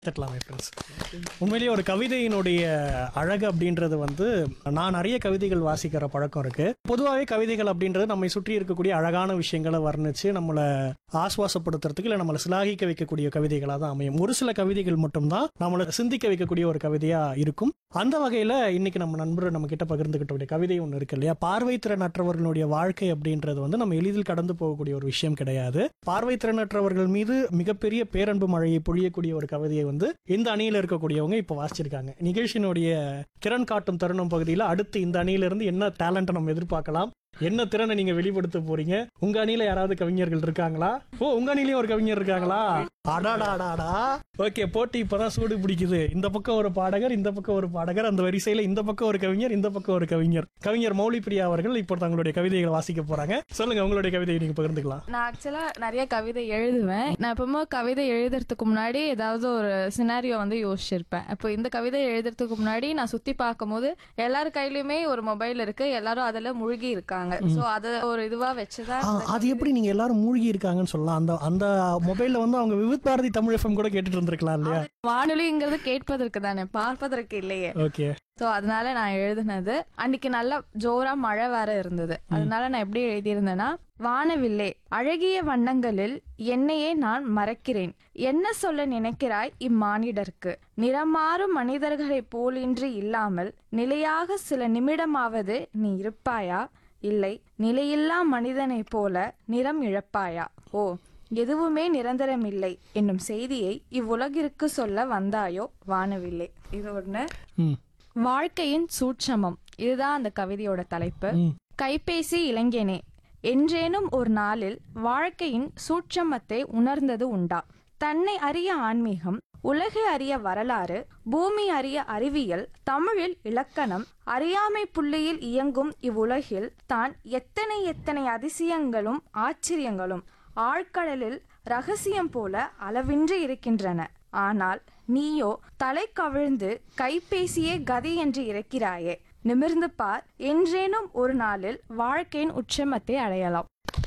தட்டலாமே friends உண்மையிலேயே ஒரு கவிதையினுடைய அழகு அப்படின்றது வந்து நான் நிறைய கவிதைகள் வாசிக்கிற பழக்கம் இருக்கு பொதுவாகவே கவிதைகள் அப்படின்றது நம்மை சுற்றி இருக்கக்கூடிய அழகான விஷயங்களை வர்ணிச்சு நம்மளை ஆஸ்வாசப்படுத்துறதுக்கு இல்லை நம்மளை சிலாகிக்க வைக்கக்கூடிய கவிதைகளாக தான் அமையும் ஒரு சில கவிதைகள் மட்டும்தான் நம்மளை சிந்திக்க வைக்கக்கூடிய ஒரு கவிதையா இருக்கும் அந்த வகையில இன்னைக்கு நம்ம நண்பர் நம்ம கிட்ட பகிர்ந்துகிட்ட கவிதை ஒன்று இருக்கு இல்லையா பார்வைத்திறனற்றவர்களுடைய வாழ்க்கை அப்படின்றது வந்து நம்ம எளிதில் கடந்து போகக்கூடிய ஒரு விஷயம் கிடையாது பார்வைத்திறனற்றவர்கள் மீது மிகப்பெரிய பேரன்பு மழையை பொழியக்கூடிய ஒரு கவிதையை வந்து இந்த அணியில இருக்கக்கூடியவங்க இப்போ வாசிச்சிருக்காங்க நிகழ்ச்சியினுடைய திறன் காட்டும் தருணம் பகுதியில் அடுத்து இந்த அணியில இருந்து என்ன டேலண்ட்டை நம்ம எதிர்பார்க்கலாம் என்ன திறனை நீங்க வெளிப்படுத்த போறீங்க உங்க அணியில யாராவது கவிஞர்கள் இருக்காங்களா ஓ உங்க அணிலயும் ஒரு கவிஞர் இருக்காங்களா அடாடாடாடா ஓகே போட்டி இப்பதான் சூடு பிடிக்குது இந்த பக்கம் ஒரு பாடகர் இந்த பக்கம் ஒரு பாடகர் அந்த வரிசையில இந்த பக்கம் ஒரு கவிஞர் இந்த பக்கம் ஒரு கவிஞர் கவிஞர் மௌலி பிரியா அவர்கள் இப்போ தங்களுடைய கவிதைகளை வாசிக்க போறாங்க சொல்லுங்க உங்களுடைய கவிதையை நீங்க பகிர்ந்துக்கலாம் நான் ஆக்சுவலா நிறைய கவிதை எழுதுவேன் நான் எப்பவுமே கவிதை எழுதுறதுக்கு முன்னாடி ஏதாவது ஒரு சினாரியோ வந்து யோசிச்சிருப்பேன் இப்போ இந்த கவிதை எழுதுறதுக்கு முன்னாடி நான் சுத்தி பார்க்கும்போது எல்லார் கையிலயுமே ஒரு மொபைல் இருக்கு எல்லாரும் அதுல மூழ்கி இருக்காங்க சோ அத ஒரு இதுவா வச்சுதான் ஆ, அது எப்படி நீங்க எல்லாரும் மூழ்கி இருக்காங்கன்னு சொல்லலாம் அந்த அந்த மொபைல்ல வந்து அவங்க விவித் பாரதி தமிழ் எஃப்எம் கூட கேட்டுட்டு இருந்திருக்கலாம் இல்லையா வானொலிங்கிறது கேட்பதற்கு தானே பார்ப்பதற்கு இல்லையே ஓகே சோ அதனால நான் எழுதுனது அன்னைக்கு நல்லா ஜோரா மழை வேற இருந்தது அதனால நான் எப்படி எழுதியிருந்தேன்னா வானவில்லே அழகிய வண்ணங்களில் என்னையே நான் மறக்கிறேன் என்ன சொல்ல நினைக்கிறாய் இம்மானிடர்க்கு நிறமாறும் மனிதர்களைப் போலின்றி இல்லாமல் நிலையாக சில நிமிடமாவது நீ இருப்பாயா இல்லை நிலையில்லா மனிதனைப் போல நிறம் இழப்பாயா ஓ எதுவுமே நிரந்தரமில்லை என்னும் செய்தியை இவ்வுலகிற்கு சொல்ல வந்தாயோ வானவில்லை இது ஒண்ணு ம் வாழ்க்கையின் சூட்சமம் இதுதான் அந்த கவிதையோட தலைப்பு ம் கைபேசி இளைஞனே என்றேனும் ஒரு நாளில் வாழ்க்கையின் சூட்சமத்தை உணர்ந்தது உண்டா தன்னை அறிய ஆன்மீகம் உலகை அறிய வரலாறு பூமி அறிய அறிவியல் தமிழில் இலக்கணம் அறியாமை புள்ளியில் இயங்கும் இவ்வுலகில் தான் எத்தனை எத்தனை அதிசயங்களும் ஆச்சரியங்களும் ஆழ்கடலில் ரகசியம் போல அளவின்றி இருக்கின்றன ஆனால் நீயோ தலை கவிழ்ந்து கைபேசியே கதி என்று இருக்கிறாயே நிமிர்ந்து பார் என்றேனும் ஒரு நாளில் வாழ்க்கையின் உச்சமத்தை அடையலாம்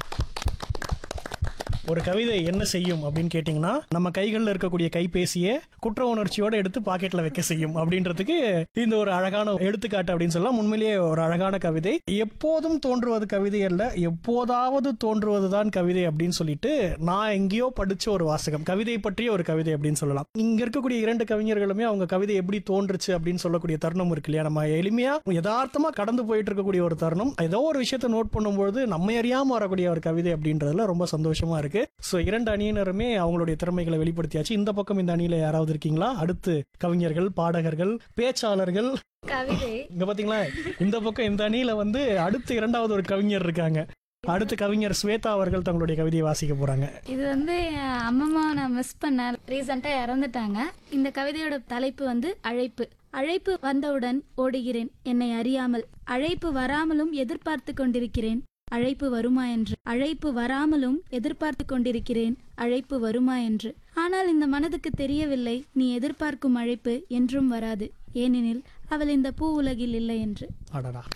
ஒரு கவிதை என்ன செய்யும் அப்படின்னு கேட்டிங்கன்னா நம்ம கைகளில் இருக்கக்கூடிய கைபேசியை குற்ற உணர்ச்சியோட எடுத்து பாக்கெட்ல வைக்க செய்யும் அப்படின்றதுக்கு இந்த ஒரு அழகான எடுத்துக்காட்டு அப்படின்னு சொல்லலாம் உண்மையிலேயே ஒரு அழகான கவிதை எப்போதும் தோன்றுவது கவிதை அல்ல எப்போதாவது தோன்றுவதுதான் கவிதை அப்படின்னு சொல்லிட்டு நான் எங்கேயோ படிச்ச ஒரு வாசகம் கவிதை பற்றிய ஒரு கவிதை அப்படின்னு சொல்லலாம் இங்க இருக்கக்கூடிய இரண்டு கவிஞர்களுமே அவங்க கவிதை எப்படி தோன்றுச்சு அப்படின்னு சொல்லக்கூடிய தருணம் இருக்கு இல்லையா நம்ம எளிமையா யதார்த்தமா கடந்து போயிட்டு இருக்கக்கூடிய ஒரு தருணம் ஏதோ ஒரு விஷயத்தை நோட் பண்ணும்போது நம்ம அறியாம வரக்கூடிய ஒரு கவிதை அப்படின்றதுல ரொம்ப சந்தோஷமா இருக்கு சோ இரண்டு அணியினருமே அவங்களுடைய திறமைகளை வெளிப்படுத்தியாச்சு இந்த பக்கம் இந்த அணியில யாராவது இருக்கீங்களா அடுத்து கவிஞர்கள் பாடகர்கள் பேச்சாளர்கள் கவிதை இங்க பாத்தீங்களா இந்த பக்கம் இந்த அணியில வந்து அடுத்து இரண்டாவது ஒரு கவிஞர் இருக்காங்க அடுத்து கவிஞர் ஸ்வேதா அவர்கள் தங்களுடைய கவிதையை வாசிக்க போறாங்க இது வந்து என் அம்மம்மா நான் மிஸ் பண்ணேன் ரீசெண்டாக இறந்துட்டாங்க இந்த கவிதையோட தலைப்பு வந்து அழைப்பு அழைப்பு வந்தவுடன் ஓடுகிறேன் என்னை அறியாமல் அழைப்பு வராமலும் எதிர்பார்த்து கொண்டிருக்கிறேன் அழைப்பு வருமா என்று அழைப்பு வராமலும் எதிர்பார்த்து கொண்டிருக்கிறேன் அழைப்பு வருமா என்று ஆனால் இந்த மனதுக்கு தெரியவில்லை நீ எதிர்பார்க்கும் அழைப்பு என்றும் வராது ஏனெனில் அவள் இந்த பூ உலகில் இல்லை என்று அடடா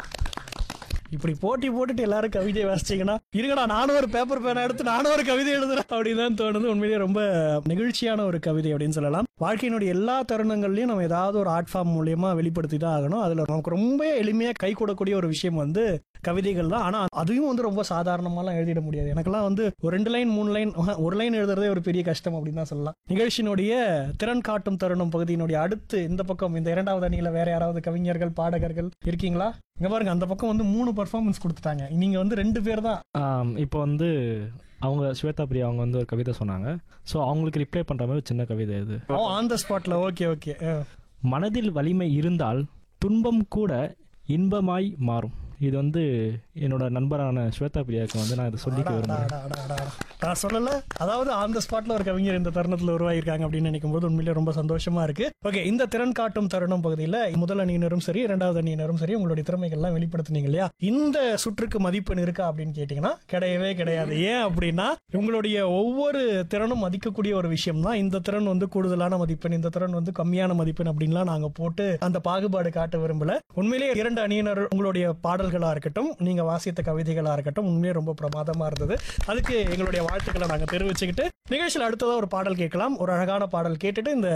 இப்படி போட்டி போட்டுட்டு எல்லாரும் கவிதை வாசிச்சீங்கன்னா இருங்கடா நானும் ஒரு பேப்பர் பேனா எடுத்து நானும் ஒரு கவிதை எழுதுறேன் அப்படின்னு தான் தோணுது உண்மையிலேயே ரொம்ப நெகிழ்ச்சியான ஒரு கவிதை அப்படின்னு சொல்லலாம் வாழ்க்கையினுடைய எல்லா தருணங்கள்லயும் நம்ம ஏதாவது ஒரு ஆர்ட் ஃபார்ம் மூலியமா வெளிப்படுத்தி தான் ஆகணும் அதுல நமக்கு ரொம்ப எளிமையா கை கூடக்கூடிய ஒரு விஷயம் வந்து கவிதைகள் தான் ஆனா அதையும் வந்து ரொம்ப சாதாரணமாலாம் எழுதிட முடியாது எனக்கெல்லாம் வந்து ஒரு ரெண்டு லைன் மூணு லைன் ஒரு லைன் எழுதுறதே ஒரு பெரிய கஷ்டம் அப்படின்னு தான் சொல்லலாம் நிகழ்ச்சியினுடைய திறன் காட்டும் தருணம் பகுதியினுடைய அடுத்து இந்த பக்கம் இந்த இரண்டாவது அணியில வேற யாராவது கவிஞர்கள் பாடகர்கள் இருக்கீங்களா இங்க பாருங்க அந்த பக்கம் வந்து மூணு பர்ஃபார்மன்ஸ் கொடுத்துட்டாங்க நீங்க வந்து ரெண்டு பேர் தான் ஆம், இப்போ வந்து அவங்க ஸ்வேதா பிரியா அவங்க வந்து ஒரு கவிதை சொன்னாங்க ஸோ அவங்களுக்கு ரிப்ளை பண்ணுற மாதிரி ஒரு சின்ன கவிதை இது ஆன் த ஸ்பாட்ல ஓகே ஓகே மனதில் வலிமை இருந்தால் துன்பம் கூட இன்பமாய் மாறும் இது வந்து என்னோட நண்பரான ஸ்வேதா பிரியாவுக்கு வந்து நான் இதை சொல்லிக்க விரும்புகிறேன் நான் சொல்லல அதாவது ஆன் த ஸ்பாட்ல ஒரு கவிஞர் இந்த தருணத்துல உருவாகிருக்காங்க அப்படின்னு நினைக்கும் போது உண்மையிலே ரொம்ப சந்தோஷமா இருக்கு ஓகே இந்த திறன் காட்டும் தருணம் பகுதியில முதல் அணியினரும் சரி இரண்டாவது அணியினரும் சரி உங்களுடைய திறமைகள்லாம் வெளிப்படுத்துனீங்க இல்லையா இந்த சுற்றுக்கு மதிப்பெண் இருக்கா அப்படின்னு கேட்டீங்கன்னா கிடையவே கிடையாது ஏன் அப்படின்னா உங்களுடைய ஒவ்வொரு திறனும் மதிக்கக்கூடிய ஒரு விஷயம் தான் இந்த திறன் வந்து கூடுதலான மதிப்பெண் இந்த திறன் வந்து கம்மியான மதிப்பெண் அப்படின்லாம் நாங்க போட்டு அந்த பாகுபாடு காட்ட விரும்பல உண்மையிலேயே இரண்டு அணியினர் உங்களுடைய பாடல்களா இருக்கட்டும் நீங்க வாசித்த கவிதைகளா இருக்கட்டும் உண்மையிலே ரொம்ப பிரமாதமா இருந்தது அதுக்கு எங்களுடைய வாழ்த்துக்களை நாங்க தெரிவிச்சுக்கிட்டு நிகழ்ச்சியில் அடுத்ததா ஒரு பாடல் கேட்கலாம் ஒரு அழகான பாடல் கேட்டுட்டு இந்த